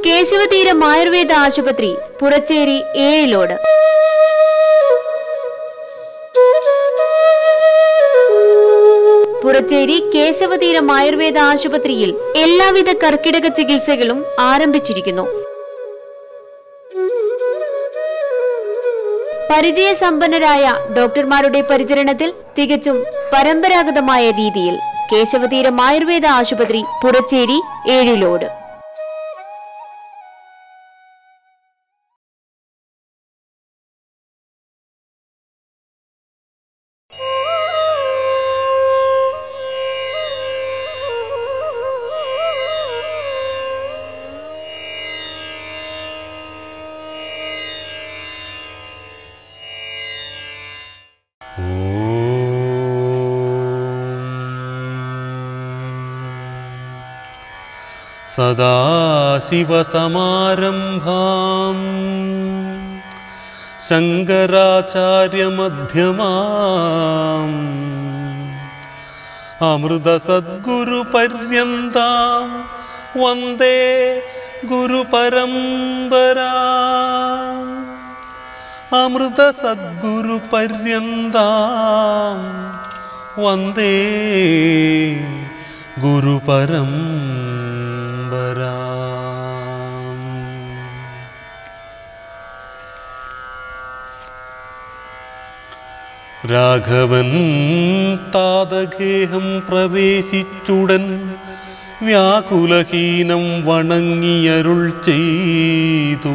കേശവതീരം ആയുർവേദ ആശുപത്രി പുറച്ചേരി ഏഴിലോട് പുറച്ചേരി കേശവതീരം ആയുർവേദ ആശുപത്രിയിൽ എല്ലാവിധ കർക്കിടക ചികിത്സകളും ആരംഭിച്ചിരിക്കുന്നു പരിചയസമ്പന്നരായ ഡോക്ടർമാരുടെ പരിചരണത്തിൽ തികച്ചും പരമ്പരാഗതമായ രീതിയിൽ കേശവതീരം ആയുർവേദ ആശുപത്രി പുറച്ചേരി ഏഴിലോട് സദാശിവസമാരംഭാം ശങ്കരാചാര്യമധ്യമാം അമൃതസദ്ഗുരുപര്യന്താം വന്ദേ ഗുരുപരമ്പരാ അമൃതസദ്ഗുരുപര്യന്താം വന്ദേ ഗുരുപരമ്പരാം രാഘവൻ താതഗേഹം പ്രവേശിച്ചുടൻ വ്യാകുലഹീനം വണങ്ങിയരുൾ ചെയ്തു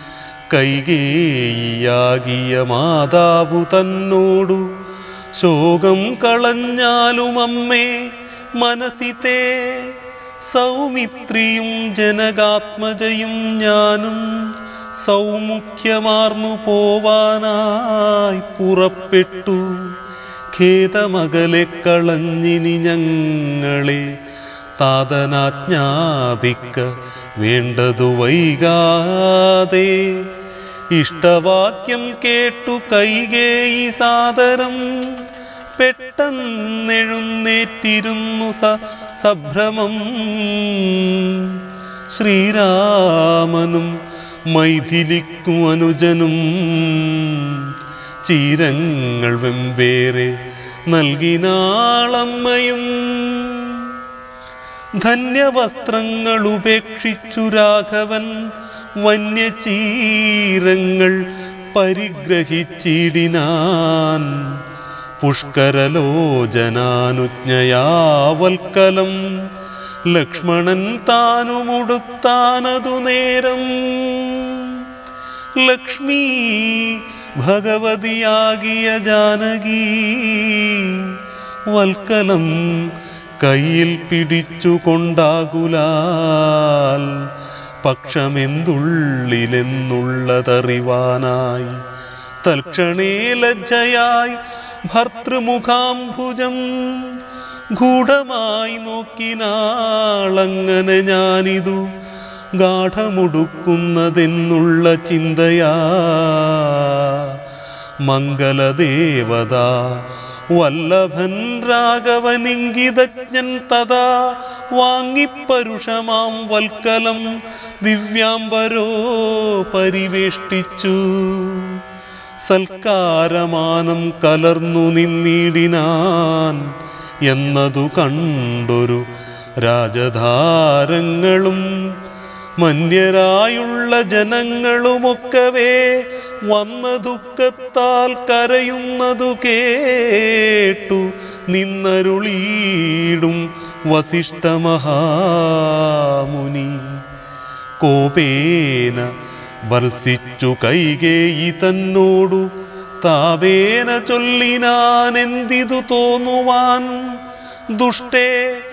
കൈകേയിയാകിയ മാതാവു തന്നോടു ശോകം കളഞ്ഞാലും അമ്മേ മനസ്സിത്തെ സൗമിത്രിയും ജനകാത്മജയും ഞാനും സൗമുഖ്യമാർന്നു പോവാനായി പുറപ്പെട്ടു ഖേദമകലെ കളഞ്ഞിനി ഞങ്ങളെ താതനാജ്ഞാപിക്ക വേണ്ടതു വൈകാതെ ഇഷ്ടവാക്യം കേട്ടു കൈകേയി സാദരം പെട്ടെന്നെഴുന്നേറ്റിരുന്നു സ സഭ്രമം ശ്രീരാമനും മൈഥിലിക്കും അനുജനും ചീരങ്ങൾ വെമ്പേറെ നൽകിനാളമ്മയും ധന്യവസ്ത്രങ്ങൾ ഉപേക്ഷിച്ചു രാഘവൻ വന്യചീരങ്ങൾ പരിഗ്രഹിച്ചിടിനാൻ പുഷ്കരലോചനാനുജ്ഞയാവൽക്കലം ലക്ഷ്മണൻ താനുമുടുത്താനതു നേരം ലക്ഷ്മി ഭഗവതിയാകിയ ജാനകി വൽക്കലം കയ്യിൽ പിടിച്ചുകൊണ്ടാകുലാൽ പക്ഷമെന്തുള്ളിലെന്നുള്ളതറിവാനായി തൽക്ഷണേ ലജ്ജയായി ഭർത്തൃമുഖാംഭുജം ഗൂഢമായി നോക്കിനാളങ്ങനെ ഞാനിതു ഗാഠമുടുക്കുന്നതെന്നുള്ള ചിന്തയാ മംഗലദേവത വല്ലഭൻ രാഘവനിങ്കിതജ്ഞൻ തഥാ വാങ്ങിപ്പരുഷമാം വൽക്കലം ദിവ്യാംബരോ പരിവേഷ്ടിച്ചു സൽക്കാരമാനം കലർന്നു നിന്നിടിനാൻ എന്നതു കണ്ടൊരു രാജധാരങ്ങളും മന്യരായുള്ള ജനങ്ങളുമൊക്കവേ വന്ന ദുഃഖത്താൽ കരയുന്നതു കേട്ടു നിന്നരുളീടും വസിഷ്ഠ മഹാമുനി കോപേന വത്സിച്ചു കൈകേയി തന്നോടു താപേന ചൊല്ലിനാനെന്തിതു തോന്നുവാൻ ദുഷ്ടേ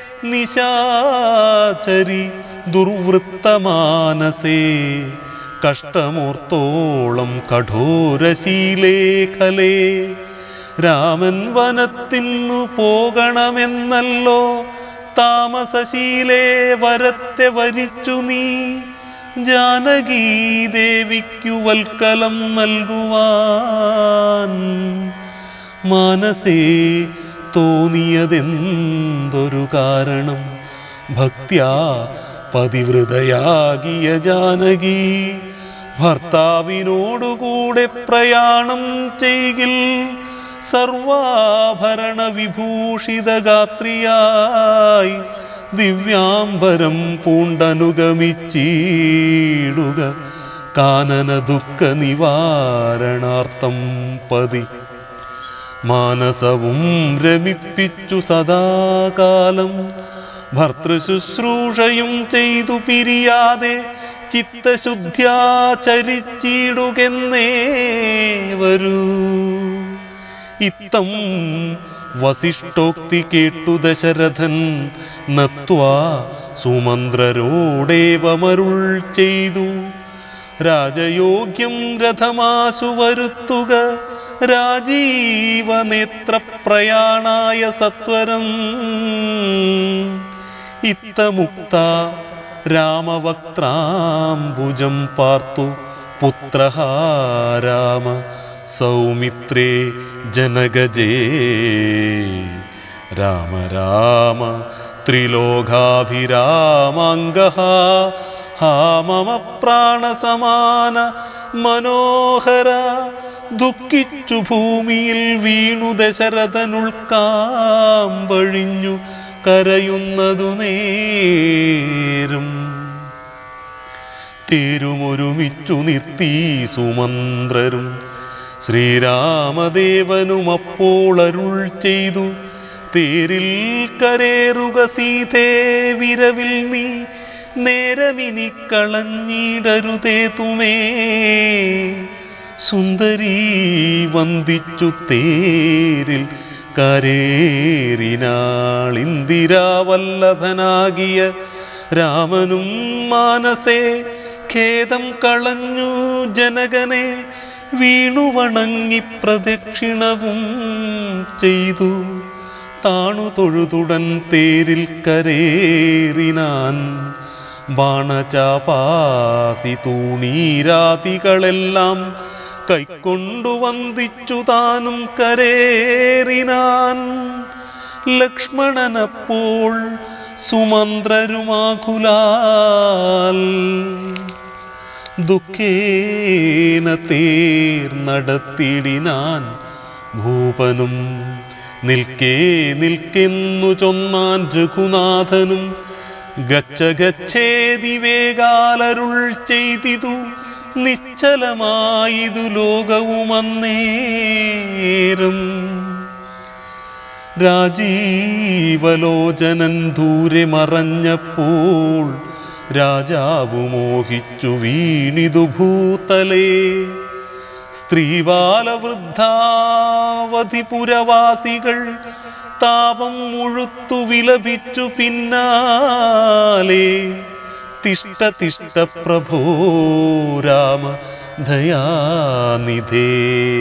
നിശാചരി ദുർവൃത്തമാനസേ കഷ്ടമോർത്തോളം കഠോരശീലേഖലേ രാമൻ വനത്തിന്നു പോകണമെന്നല്ലോ താമസശീലേ വരത്തെ വരിച്ചു നീ ജാനകീ ദേവിക്കു വൽക്കലം നൽകുവാൻ മാനസേ തോന്നിയതെന്തൊരു കാരണം ഭക്ത്യാ പതിവൃതയാകിയ ജാനകി ഭർത്താവിനോടുകൂടെ പ്രയാണം ചെയ്കിൽ സർവാഭരണ വിഭൂഷിത ഗാത്രിയായി ദിവ്യാംബരം പൂണ്ടനുഗമിച്ചീടുക കാനന ദുഃഖ നിവാരണാർത്ഥം പതി മാനസവും രമിപ്പിച്ചു സദാകാലം ഭർത്തൃശുശ്രൂഷയും ചെയ്തു പിരിയാതെ ചിത്തശുദ്ധ്യാചരിച്ചിടുകെന്നേ വരൂ ഇത്തം വസിഷ്ഠോക്തി കേട്ടു ദശരഥൻ നത്വാ സുമന്ത്രരോടേവമരുൾ ചെയ്തു രാജയോഗ്യം രഥമാശു വരുത്തുക രാജീവനേത്രപ്രയാണായ സത്വരം ഇത്തമുക്ത രാമവക്ത്രാംബുജം പാർത്തു പുത്ര രാമ സൗമിത്രേ ജനകജേ രാമ രാമ ത്രിലോകാഭിരാമാംഗ ഹാ മമ പ്രാണസമാന മനോഹര ദുഃഖിച്ചു ഭൂമിയിൽ വീണു ദശരഥനുൾക്കാമ്പഴിഞ്ഞു കരയുന്നതു നേരും തേരുമൊരുമിച്ചു നിർത്തി സുമന്ത്രരും ശ്രീരാമദേവനും അപ്പോൾ അരുൾ ചെയ്തു തേരിൽ കരേറുക സീതേ വിരവിൽ നീ നേരമിനി കളഞ്ഞിടരുതേ തുമേ സുന്ദരീ വന്ദിച്ചു തേരിൽ കരേറിനാളിന്ദിരാവല്ലഭനാകിയ രാമനും മാനസേ ഖേദം കളഞ്ഞു ജനകനെ വീണു വണങ്ങി പ്രദക്ഷിണവും ചെയ്തു താണു തൊഴുതുടൻ തേരിൽ കരേറിനാൻ ബാണചാപാസി തൂണീരാതികളെല്ലാം കൈക്കൊണ്ടു വന്ദിച്ചു താനും കരേറിനാൻ ലക്ഷ്മണനപ്പോൾ സുമന്ത്രരുമാകുലാൽ ദുഃഖേന തേർ നടത്തിടിനാൻ ഭൂപനും നിൽക്കേ നിൽക്കെന്നു ചൊന്നാൻ രഘുനാഥനും ഗച്ഛ ഗച്ഛേതി വേഗാലരുൾ ചെയ്തിതു നിശ്ചലമായിതു ലോകവുമന്നേരം രാജീവലോചനൻ ദൂരെ മറഞ്ഞപ്പോൾ രാജാവു മോഹിച്ചു വീണിതു ഭൂതലേ സ്ത്രീബാലവൃദ്ധാവധിപുരവാസികൾ താപം മുഴുത്തു വിലപിച്ചു പിന്നാലെ തിഷ്ട തിഷ്ട പ്രഭോ രാമ ദയാനിധേ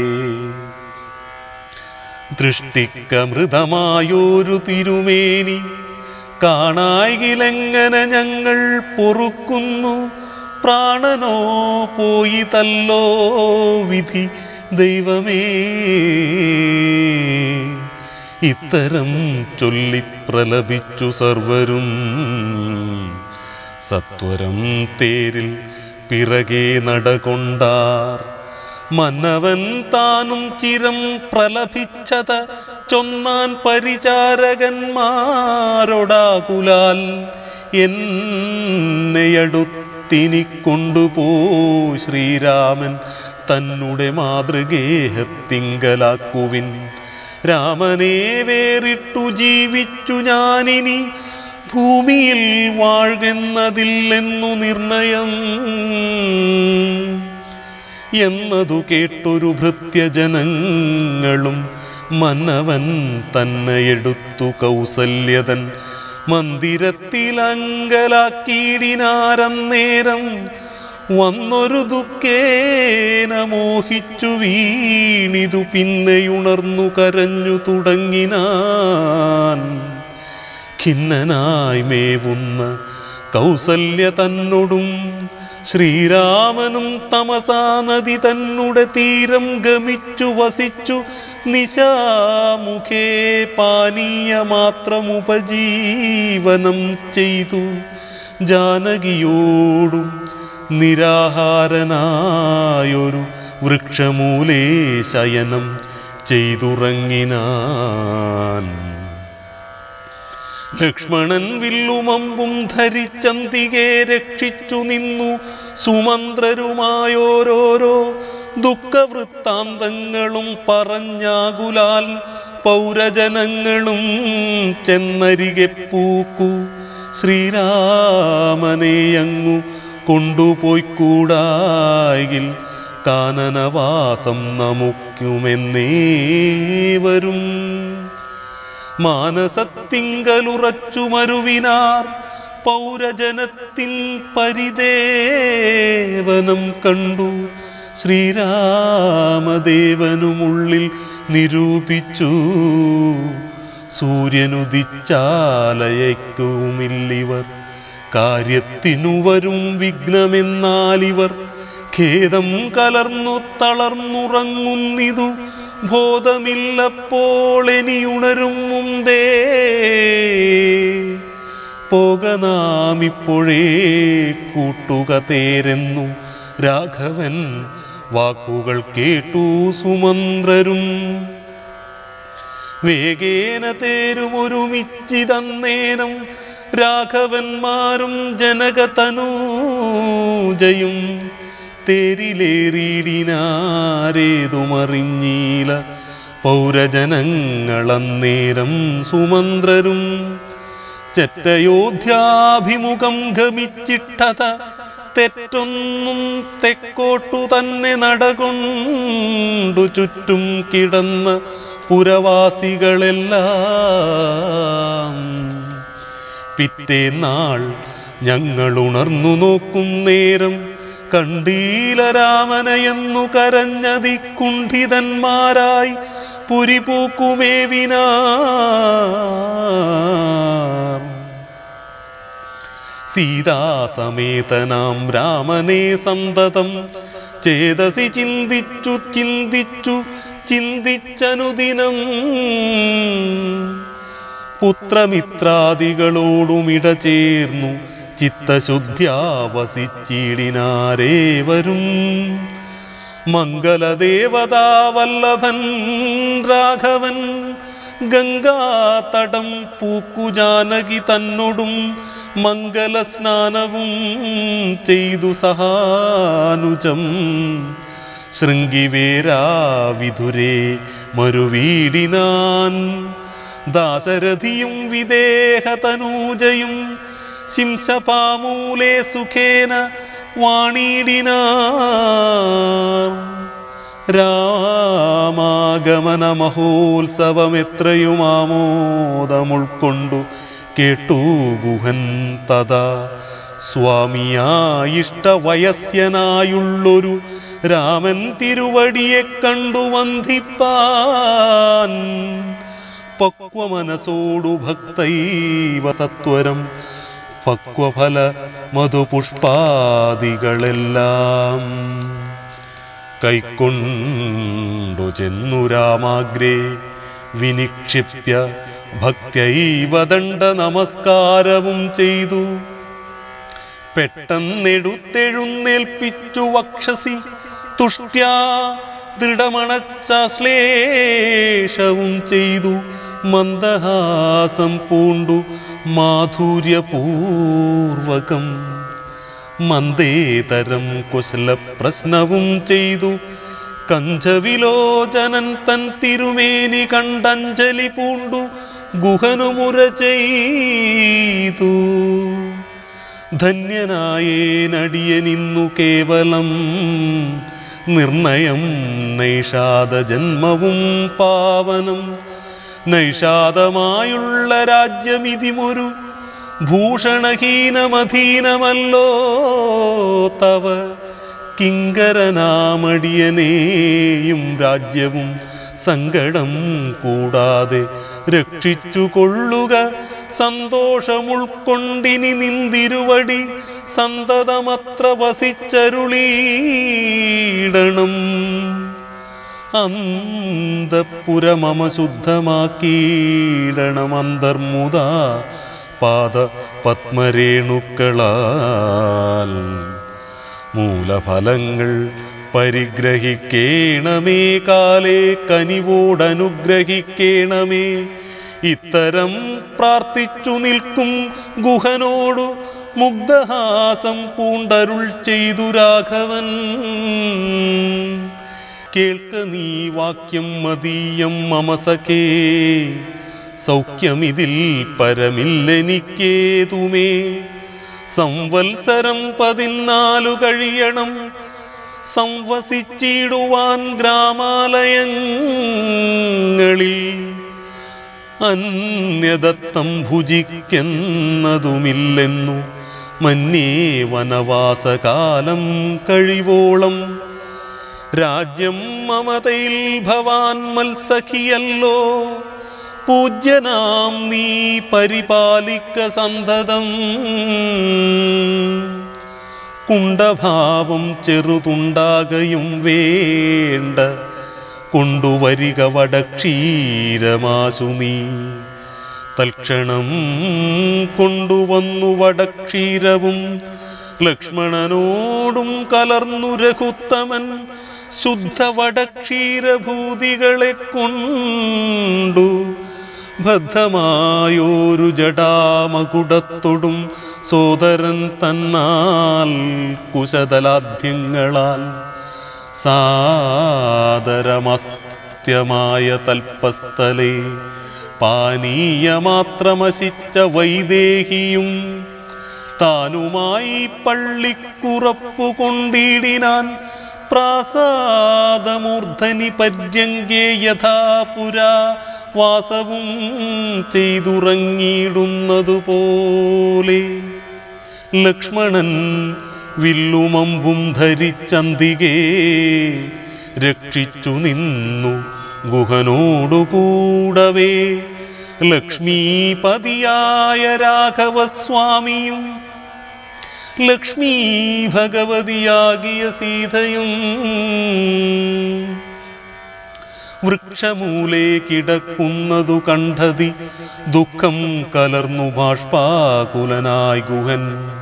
ദൃഷ്ടിക്കമൃതമായൊരു തിരുമേനി കാണായിലെങ്ങനെ ഞങ്ങൾ പൊറുക്കുന്നു പ്രാണനോ പോയി തല്ലോ വിധി ദൈവമേ ഇത്തരം ചൊല്ലി പ്രലപിച്ചു സർവരും സത്വരം തേരിൽ പിറകെ നടകൊണ്ടാർ മന്നവൻ താനും ചിരം പ്രലഭിച്ചത ചൊന്നാൻ പരിചാരകന്മാരോടാകുലാൽ എന്നെയടുത്തിനി കൊണ്ടുപോ ശ്രീരാമൻ തന്നെ മാതൃഗേഹത്തിങ്കലാക്കുവിൻ രാമനെ വേറിട്ടു ജീവിച്ചു ഞാനിനി ഭൂമിയിൽ വാഴുന്നതില്ലെന്നു നിർണയം എന്നതു കേട്ടൊരു ഭൃത്യജനങ്ങളും മന്നവൻ തന്നെ എടുത്തു കൗസല്യതൻ മന്ദിരത്തിലങ്കലാക്കിയിടിനാരന്നേരം വന്നൊരു ദുഃഖേന മോഹിച്ചു വീണിതു പിന്നെയുണർന്നു കരഞ്ഞു തുടങ്ങിനാൻ ഖിന്നനായി മേവുന്ന കൗസല്യ തന്നോടും ശ്രീരാമനും തമസാ നദി തന്നെ തീരം ഗമിച്ചു വസിച്ചു നിശാമുഖേ പാനീയ മാത്രം ഉപജീവനം ചെയ്തു ജാനകിയോടും നിരാഹാരനായൊരു വൃക്ഷമൂലേ ശയനം ചെയ്തുറങ്ങിനാൻ ലക്ഷ്മണൻ വില്ലുമമ്പും ധരിച്ചന്തികെ രക്ഷിച്ചു നിന്നു സുമന്ത്രരുമായോരോരോ ദുഃഖവൃത്താന്തങ്ങളും പറഞ്ഞാകുലാൽ പൗരജനങ്ങളും ചെന്നരികെ പൂക്കു ശ്രീരാമനെയങ്ങു കൊണ്ടുപോയിക്കൂടായിൽ കാനനവാസം നമുക്കുമെന്നേ വരും മാനസത്തിങ്കലുറച്ചു മരുവിനാർ പൗരജനത്തിൻ പരിദേവനം കണ്ടു ശ്രീരാമദേവനുമുള്ളിൽ നിരൂപിച്ചു സൂര്യനുദിച്ചാലയക്കുമില്ലിവർ കാര്യത്തിനു വരും വിഘ്നമെന്നാലിവർ ഖേദം കലർന്നു തളർന്നുറങ്ങുന്നിതു ബോധമില്ലപ്പോൾ ഇനിയുണരും മുമ്പേ പോക നാം ഇപ്പോഴേ കൂട്ടുക തേരെന്നു രാഘവൻ വാക്കുകൾ കേട്ടു സുമന്ത്രരും വേഗേന തേരുമൊരുമിച്ചിതന്നേരം രാഘവന്മാരും ജനകതനൂജയും തേരിലേറിയിടിനാരേതുമറിഞ്ഞീല പൗരജനങ്ങളന്നേരം സുമന്ത്രരും ചെറ്റയോധ്യാഭിമുഖം ഗമിച്ചിട്ടത തെറ്റൊന്നും തെക്കോട്ടു തന്നെ നടകൊണ്ടു ചുറ്റും കിടന്ന പുരവാസികളെല്ലാം പിറ്റേന്നാൾ ഞങ്ങൾ ഉണർന്നു നോക്കും നേരം കണ്ടീല രാമനയെന്നു കരഞ്ഞതി കുണ്ഠിതന്മാരായി പുരിപൂക്കുമേവിനാർ സീതാസമേതനാം രാമനെ സന്തതം ചേതസി ചിന്തിച്ചു ചിന്തിച്ചു ചിന്തിച്ചനുദിനം പുത്രമിത്രാദികളോടുമിട ചേർന്നു ചിത്തശുദ്ധ്യാവസിച്ചിടിനാരേവരും മംഗലദേവതാവല്ലഭൻ രാഘവൻ ഗംഗാതടം പൂക്കുജാനകി തന്നോടും മംഗലസ്നാനവും ചെയ്തു സഹാനുജം ശൃംഗിവേരാവിധുരേ മരുവീടിനാൻ ദാശരഥിയും വിദേഹതനൂജയും ശിംസപാമൂലേ സുഖേന വാണിടിനാർ രാമാഗമന മഹോത്സവമെത്രയും ആമോദമുൾക്കൊണ്ടു കേട്ടു ഗുഹൻ തഥാ സ്വാമിയായിഷ്ട വയസ്യനായുള്ളൊരു രാമൻ തിരുവടിയെ കണ്ടു വന്ദിപ്പാൻ പക്വമനസോടു ഭക്തൈവ സത്വരം പക്വഫല മധുപുഷ്പാദികളെല്ലാം കൈക്കൊണ്ടു ചെന്നു രാമാഗ്രേ വിനിക്ഷിപ്യ ഭക്തൈവ ദണ്ഡ നമസ്കാരവും ചെയ്തു പെട്ടെന്നെടുത്തെഴുന്നേൽപ്പിച്ചു വക്ഷസി തുഷ്ട്യാ ദൃഢമണച്ചാശ്ലേഷവും ചെയ്തു മന്ദഹാസം പൂണ്ടു മാധുര്യപൂർവകം മന്ദേതരം കുശല പ്രശ്നവും ചെയ്തു കഞ്ചവിലോചനൻ തൻ തിരുമേനി കണ്ടഞ്ജലി പൂണ്ടു ഗുഹനുമുര ചെയ്തു ധന്യനായേനടിയനിന്നു കേവലം നിർണയം നൈഷാദ ജന്മവും പാവനം നൈഷാദമായുള്ള രാജ്യമിതിമൊരു ഭൂഷണഹീനമധീനമല്ലോ തവ കിങ്കരനാമടിയനെയും രാജ്യവും സങ്കടം കൂടാതെ രക്ഷിച്ചു കൊള്ളുക സന്തോഷമുൾക്കൊണ്ടിനി നിന്തിരുവടി സന്തതമത്ര വസിച്ചരുളീടണം അന്തപുരമമ ശുദ്ധമാക്കിയിടണം അന്തർമുത പാദ പത്മരേണുക്കളാൽ മൂലഫലങ്ങൾ പരിഗ്രഹിക്കേണമേ കാലേ കനിവോടനുഗ്രഹിക്കേണമേ ഇത്തരം പ്രാർത്ഥിച്ചു നിൽക്കും ഗുഹനോടു മുഗ്ധഹാസം പൂണ്ടരുൾ ചെയ്തു രാഘവൻ കേൾക്ക നീ വാക്യം മതീയം മമസഖേ സൗഖ്യമിതിൽ പരമില്ലെനിക്കേതുമേ സംവത്സരം പതിനാലു കഴിയണം സംവസിച്ചിടുവാൻ ഗ്രാമാലയങ്ങളിൽ അന്യദത്തം ഭുജിക്കുന്നതുമില്ലെന്നു മന്നേ വനവാസകാലം കഴിവോളം രാജ്യം മമതയിൽ ഭവാൻ മത്സഖിയല്ലോ പൂജ്യനാം നീ പരിപാലിക്ക സന്തതം കുണ്ടഭാവം ചെറുതുണ്ടാകയും വേണ്ട കൊണ്ടുവരിക വടക്ഷീരമാശു നീ തൽക്ഷണം കൊണ്ടുവന്നു വടക്ഷീരവും ലക്ഷ്മണനോടും കലർന്നു രഘുത്തമൻ ശുദ്ധ വടക്ഷീരഭൂതികളെ കൊണ്ടു ബദ്ധമായോരു ജടാമകുടത്തൊടും സോദരൻ തന്നാൽ കുശതലാദ്യങ്ങളാൽ സാദരമസ്ത്യമായ തൽപ്പസ്ഥലേ പാനീയമാത്രമശിച്ച വൈദേഹിയും താനുമായി പള്ളിക്കുറപ്പു കൊണ്ടിടിനാൻ പ്രാസാദമൂർധനി പര്യങ്കേ യഥാപുരാ വാസവും ചെയ്തുറങ്ങിയിടുന്നതുപോലെ ലക്ഷ്മണൻ വില്ലുമമ്പും ധരിച്ചന്തികേ രക്ഷിച്ചു നിന്നു ഗുഹനോടുകൂടവേ ലക്ഷ്മീപതിയായ രാഘവസ്വാമിയും ലക്ഷ്മീ ഭഗവതിയാകിയ സീതയും വൃക്ഷമൂലേ കിടക്കുന്നതു കണ്ടതി ദുഃഖം കലർന്നു ബാഷ്പാകുലനായി ഗുഹൻ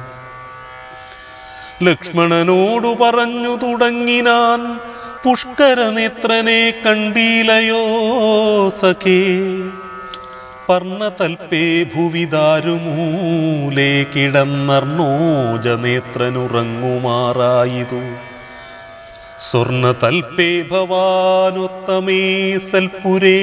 ലക്ഷ്മണനോടു പറഞ്ഞു തുടങ്ങിനാൻ പുഷ്കരനേത്രനെ കണ്ടീലയോ സഖേ പർണതൽപേ ഭുവിദാരുമൂലേ കിടന്നർണോജനേത്രനുറങ്ങുമാറായിതു സ്വർണതൽപേ ഭവാനോത്തമേ സൽപുരേ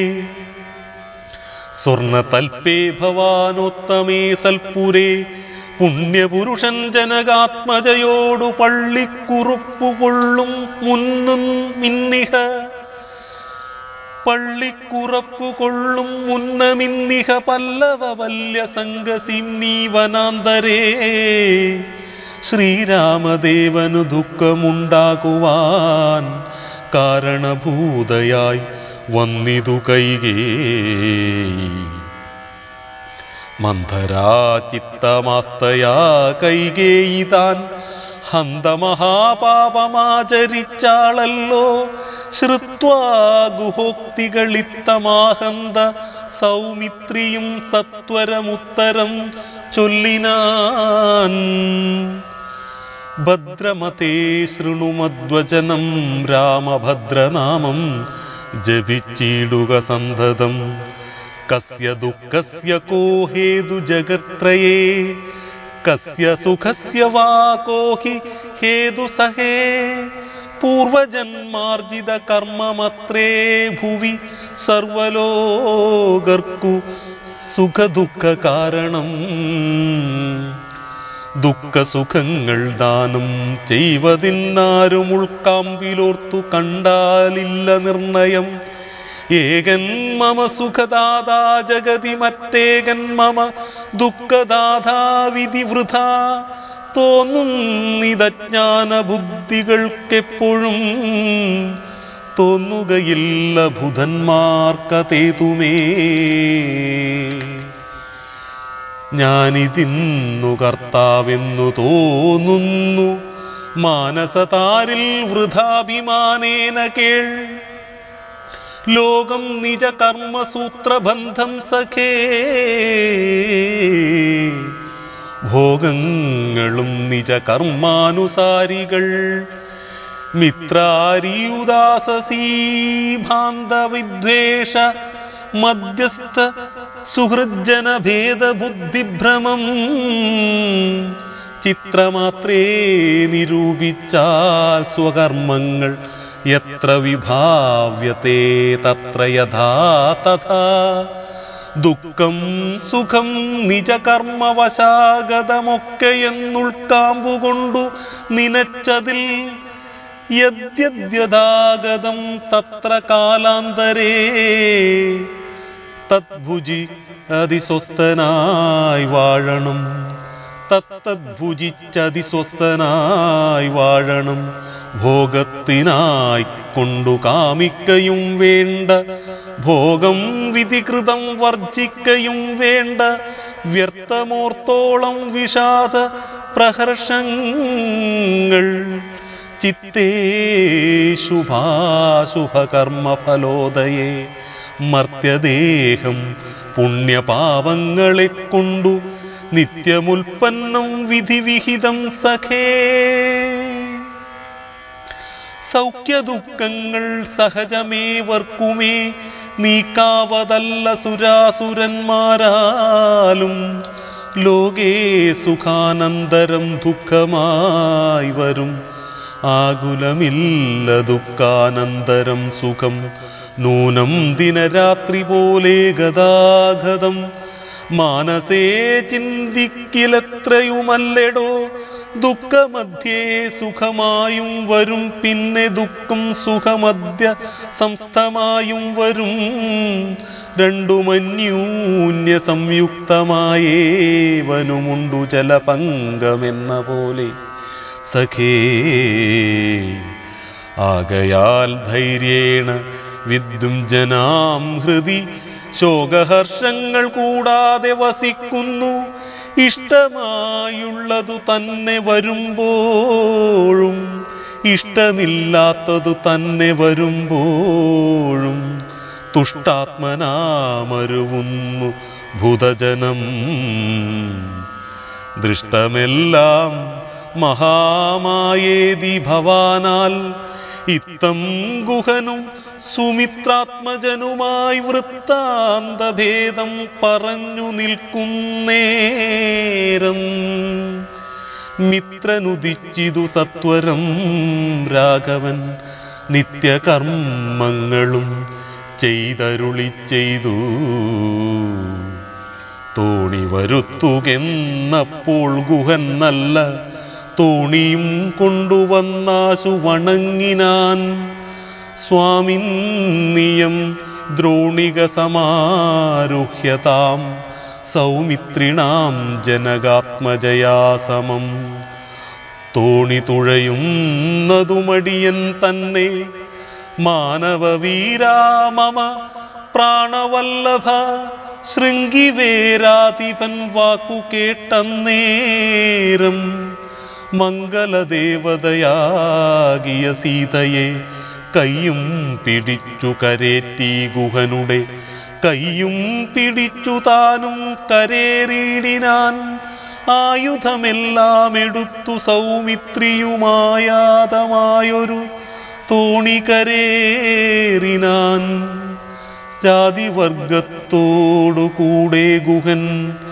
സ്വർണതൽപേ ഭവാനോത്തമേ സൽപുരേ പുണ്യപുരുഷൻ ജനകാത്മജയോടു പള്ളിക്കുറുപ്പുകൊള്ളും മുന്നും മിന്നിഹ പള്ളിക്കുറപ്പുകൊള്ളും മുന്നമിന്നിഹ പല്ലവ വല്യ സംഘസിംനീ വനാന്തരേ ശ്രീരാമദേവനു ദുഃഖമുണ്ടാകുവാൻ കാരണഭൂതയായി വന്നിതു കൈകേ മന്ധരാചിത്തമാസ്തയാ കൈകേയി താൻ ഹന്തമഹാപാപമാചരിച്ചാളല്ലോ ശ്രുത്വാ ഗുഹോക്തികളിത്തമാഹന്ത സൗമിത്രിയും സത്വരമുത്തരം ചൊല്ലിനാൻ ഭദ്രമതേ ശൃണുമദ്വചനം രാമഭദ്രനാമം ജപിച്ചിടുക സന്തതം കസ്യ ദുഃഖസ്യ കോ ഹേതു ജഗത്രയേ കസ്യ സുഖസ്യ വാ കോ ഹി ഹേതു സഹേ പൂർവജന്മാർജിത കർമ്മമത്രേ ഭുവി സർവലോകർക്കു സുഖദുഃഖ കാരണം ദുഃഖസുഖങ്ങൾ ദാനം ചെയ്വതിന്നാരും ഉൾക്കാമ്പിലോർത്തു കണ്ടാലില്ല നിർണയം ഏകൻ മമ സുഖദാതാ ജഗതി മറ്റേകൻ മമ ദുഃഖദാതാ വിധി വൃഥ തോന്നുന്നിതജ്ഞാന ബുദ്ധികൾക്കെപ്പോഴും തോന്നുകയില്ല ബുധന്മാർക്കതേതുമേ ഞാനിതിന്നു കർത്താവെന്നു തോന്നുന്നു മാനസതാരിൽ വൃഥാഭിമാനേന കേൾ ലോകം നിജ കർമ്മസൂത്രബന്ധം സഖേ ഭോഗങ്ങളും നിജ കർമാനുസാരികൾ മിത്രാരിയുദാസീഭാന്തവിദ്വേഷ മധ്യസ്ഥ സുഹൃജ്ജന ഭേദബുദ്ധിഭ്രമം ചിത്രമാത്രേ നിരൂപിച്ചാൽ സ്വകർമ്മങ്ങൾ എത്ര വിഭാവ്യത്തെ തത്ര യഥാ തഥാ ദുഃഖം സുഖം നിജകർമ്മവശാഗതമൊക്കെ എന്നുൾക്കാമ്പുകൊണ്ടു നിനച്ചതിൽ യദ്യദ്യതാഗതം തത്ര കാലാന്തരേ തദ്ഭുജി അതിസ്വസ്ഥനായി വാഴണം തത്തദ്ഭുജിച്ചതിസ്വസ്ഥനായി വാഴണം ഭോഗത്തിനായി കൊണ്ടു കാമിക്കയും വേണ്ട ഭോഗം വിധികൃതം വർജിക്കയും വേണ്ട വ്യർത്ഥമോർത്തോളം വിഷാദ പ്രഹർഷങ്ങൾ ചിത്തേ ശുഭാശുഭകർമ്മഫലോദയേ മർത്യദേഹം പുണ്യപാപങ്ങളെ കൊണ്ടു നിത്യമുൽപ്പന്നം വിധിവിഹിതം സഖേ സൗഖ്യദുഃഖങ്ങൾ സഹജമേവർക്കുമേ നീക്കാവതല്ല സുരാസുരന്മാരാലും ലോകേ സുഖാനന്തരം ദുഃഖമായി വരും ആകുലമില്ല ദുഃഖാനന്തരം സുഖം നൂനം ദിനരാത്രി പോലെ ഗതാഗതം മാനസേ ചിന്തിക്കിലെത്രയുമല്ലെടോ ദുഃഖമധ്യേ സുഖമായും വരും പിന്നെ ദുഃഖം സുഖമധ്യ സംസ്ഥമായും വരും രണ്ടുമന്യൂന്യ സംയുക്തമായേവനുമുണ്ടു ജലപങ്കമെന്ന പോലെ സഖേ ആകയാൽ ധൈര്യേണ വിദ്യും ജനാം ഹൃദി ശോകഹർഷങ്ങൾ കൂടാതെ വസിക്കുന്നു ഇഷ്ടമായുള്ളതു തന്നെ വരുമ്പോഴും ഇഷ്ടമില്ലാത്തതു തന്നെ വരുമ്പോഴും തുഷ്ടാത്മനാമരുവുന്നു ഭൂതജനം ദൃഷ്ടമെല്ലാം മഹാമായേതി ഭവാനാൽ ഇത്തം ഗുഹനും സുമിത്രാത്മജനുമായി വൃത്താന്തഭേദം പറഞ്ഞു നിൽക്കുന്നേരം മിത്രനുദിച്ചിതു സത്വരം രാഘവൻ നിത്യകർമ്മങ്ങളും ചെയ്തരുളി ചെയ്തു തോണി വരുത്തുകെന്നപ്പോൾ ഗുഹൻ നല്ല തോണിയും കൊണ്ടുവന്നാശു വണങ്ങിനാൻ സ്വാമിന്നിയം ദ്രോണിക സമാരുഹ്യതാം സൗമിത്രിണാം ജനകാത്മജയാസമം തോണി തുഴയുന്നതുമടിയൻ തന്നെ മാനവവീരാമമ പ്രാണവല്ലഭ ശൃംഗിവേരാധിപൻ വാക്കു കേട്ടന്നേരം മംഗലദേവതയാകിയ സീതയെ കയ്യും പിടിച്ചു കരേറ്റി ഗുഹനുടെ കയ്യും പിടിച്ചു താനും കരേറിയിടിനാൻ ആയുധമെല്ലാം എടുത്തു സൗമിത്രിയുമായാതമായൊരു തോണി കരേറിനാൻ ജാതിവർഗത്തോടു കൂടെ ഗുഹൻ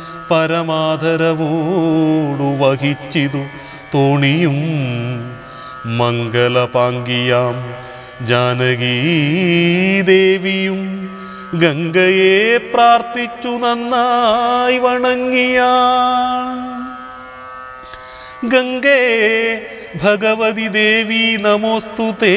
പരമാധരവോടു വഹിച്ചിതു തോണിയും മംഗലപാങ്കിയാം ജാനകീദേവിയും ഗംഗയെ പ്രാർത്ഥിച്ചു നന്നായി വണങ്ങിയ ഗംഗേ ഭഗവതി ദേവി നമോസ്തു തേ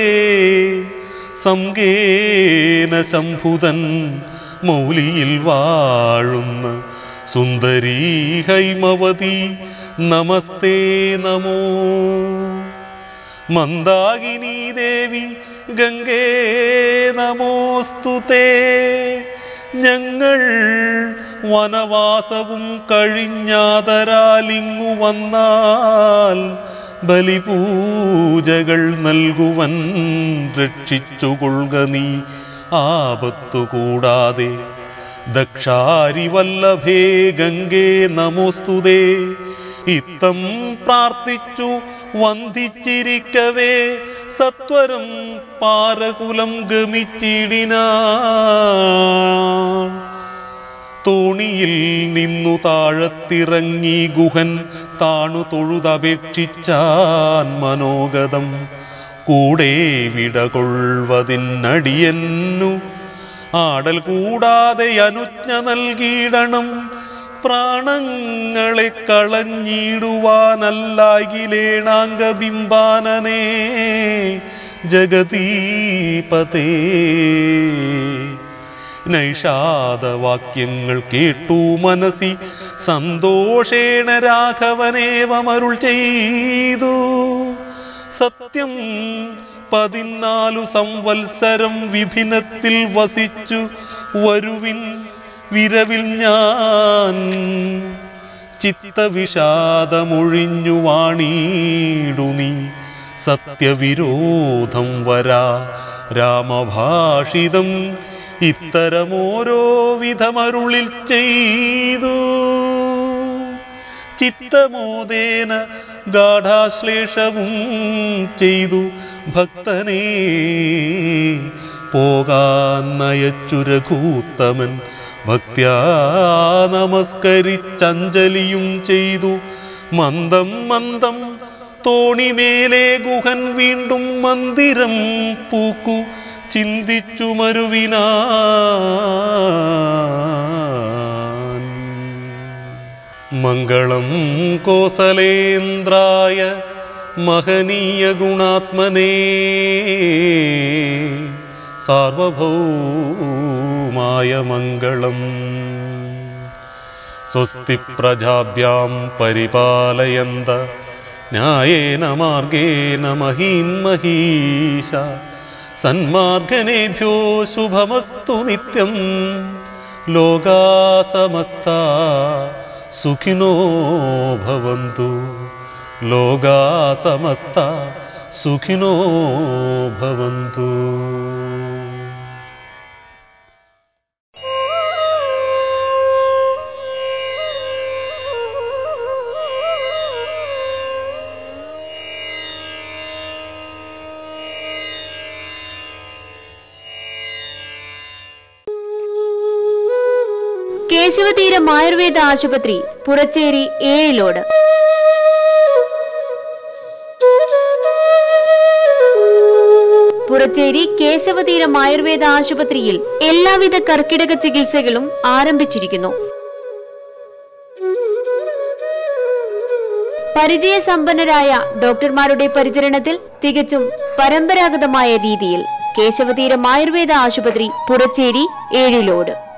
സംഗേന ശംഭുതൻ മൗലിയിൽ വാഴുന്ന സുന്ദരീ ഹൈമവതി നമസ്തേ നമോ മന്ദാകിനി ദേവി ഗംഗേ നമോസ്തുതേ ഞങ്ങൾ വനവാസവും കഴിഞ്ഞാതരാലിങ്ങു വന്നാൽ ബലിപൂജകൾ നൽകുവൻ രക്ഷിച്ചുകൊള്ളുക നീ ആപത്തു കൂടാതെ ദക്ഷാരിവല്ലഭേ ഗംഗേ നമോസ്തുതേ ഇത്തം പ്രാർത്ഥിച്ചു വന്ദിച്ചിരിക്കവേ സത്വരം പാരകുലം ഗമിച്ചിടിനാ തോണിയിൽ നിന്നു താഴത്തിറങ്ങി ഗുഹൻ താണു തൊഴുതപേക്ഷിച്ചാൻ മനോഗതം കൂടെ വിടകൊള്ളുവതിനടിയന്നു ആടൽ കൂടാതെ അനുജ്ഞ നൽകിയിടണം പ്രാണങ്ങളെ കളഞ്ഞിടുവാനല്ലാകിലേണാംഗബിംബാനനേ ജഗതീപതേ നൈഷാദവാക്യങ്ങൾ കേട്ടു മനസി സന്തോഷേണ രാഘവനേവമരുൾ ചെയ്തു സത്യം പതിനാലു സംവത്സരം വിഭിന്നത്തിൽ വസിച്ചു വരുവിൻ വിരവിൽ ഞാൻ ചിത്തവിഷാദമൊഴിഞ്ഞു വാണീടു നീ സത്യവിരോധം വരാ രാമഭാഷിതം ഇത്തരമോരോ വിധമരുളിൽ ചെയ്തു ചിത്തമോദേന ഗാഠാശ്ലേഷവും ചെയ്തു ഭക്തനെ പോകാൻ നയച്ചുരഘൂത്തമൻ ഭക്ത്യാ നമസ്കരിച്ചഞ്ജലിയും ചെയ്തു മന്ദം മന്ദം തോണിമേലെ ഗുഹൻ വീണ്ടും മന്ദിരം പൂക്കു ചിന്തിച്ചു മരുവിനാൻ മംഗളം കോസലേന്ദ്രായ മഹനീയ ഗുണാത്മനേ സാർവഭൗമായ മംഗളം സ്വസ്തി പ്രജാഭ്യാം പരിപാലയന്ത ന്യായേന മാർഗേണ മഹീൻ മഹീശ സന്മാർഗനേഭ്യോ ശുഭമസ്തു നിത്യം ലോകാ സമസ്ത സുഖിനോ ഭവന്തു ലോകാ സമസ്ത സുഖിനോ ഭവന്തു കേശവതീരം ആയുർവേദ ആശുപത്രി പുറച്ചേരി ഏഴിലോട് പുറച്ചേരി കേശവതീരം ആയുർവേദ ആശുപത്രിയിൽ എല്ലാവിധ കർക്കിടക ചികിത്സകളും ആരംഭിച്ചിരിക്കുന്നു പരിചയസമ്പന്നരായ ഡോക്ടർമാരുടെ പരിചരണത്തിൽ തികച്ചും പരമ്പരാഗതമായ രീതിയിൽ കേശവതീരം ആയുർവേദ ആശുപത്രി പുറച്ചേരി ഏഴിലോട്